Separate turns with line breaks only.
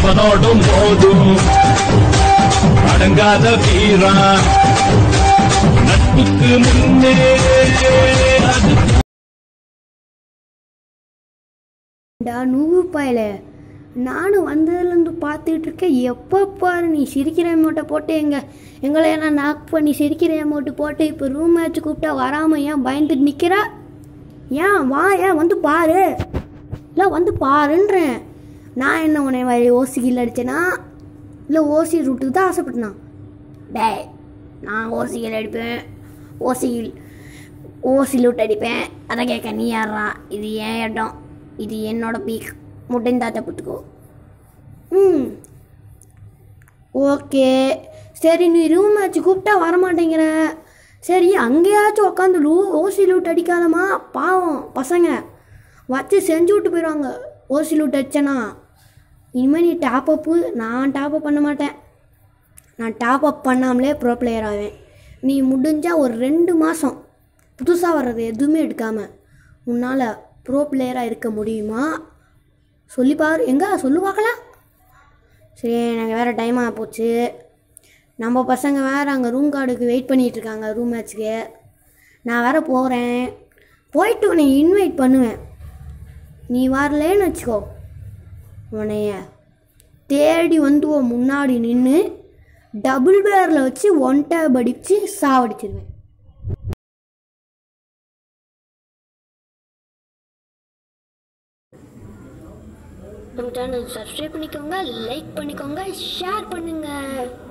எவனோடும் போதும் அடங்காத வீரா நட்புக்கு முன்னே அது
டா நூறு பாயில நானும் வந்ததுலேருந்து பார்த்துட்டு இருக்கேன் எப்போ பாரு நீ சிரிக்கிற அமௌண்ட்டை போட்டு எங்க எங்களை என்ன நாக் பண்ணி சிரிக்கிற அமௌண்ட்டு போட்டு இப்போ ரூம் மேட்ச் கூப்பிட்டா வராமல் ஏன் பயந்துட்டு நிற்கிறா ஏன் வா ஏன் வந்து பாரு இல்லை வந்து பாருன்றேன் நான் என்ன உன்னை வழி ஓசிக்கில் அடித்தேனா இல்லை ஓசி ரூட்டுக்கு தான் ஆசைப்பட்டனா டேய் நான் ஓசிகள் அடிப்பேன் ஓசியில் ஓசி லூட் அடிப்பேன் அதை கேட்க நீ யாரா இது என் இடம் இது என்னோட பீக் முட்டைந்தா தப்புத்துக்கோ ம் ஓகே சரி நீ ரூம் மேட்ச் கூப்பிட்டா வரமாட்டேங்கிற சரி அங்கேயாச்சும் உட்காந்து லூ ஓசி லூட் அடிக்காதமா பாவம் பசங்க வச்சு செஞ்சு விட்டு போயிடுவாங்க ஓசி லூட் அடிச்சேனா இனிமேல் நீ டாப் அப்பு நான் டாப் அப் பண்ண மாட்டேன் நான் டாப் அப் பண்ணாமலே ப்ரோ பிளேயர் ஆவேன் நீ முடிஞ்சால் ஒரு ரெண்டு மாதம் புதுசாக வர்றது எதுவுமே எடுக்காமல் உன்னால் ப்ரோ பிளேயராக இருக்க முடியுமா சொல்லி பாரு எங்கே சொல்லு பார்க்கலாம் சரி எனக்கு வேறு டைம் ஆக போச்சு நம்ம பசங்க வேறு அங்கே ரூம் கார்டுக்கு வெயிட் பண்ணிகிட்டு இருக்காங்க ரூம் மேட்ச்சுக்கு நான் வேறு போகிறேன் போயிட்டு உன்னை இன்வைட் பண்ணுவேன் நீ வரலேன்னு வச்சுக்கோ உன்னைய தேடி வந்து உன் முன்னாடி நின்று டபுள் பேரில் வச்சு ஒன் டேப் அடித்து சாவடிச்சிருவேன் நம்ம சேனல் சப்ஸ்கிரைப் பண்ணிக்கோங்க லைக் பண்ணிக்கோங்க ஷேர் பண்ணுங்கள்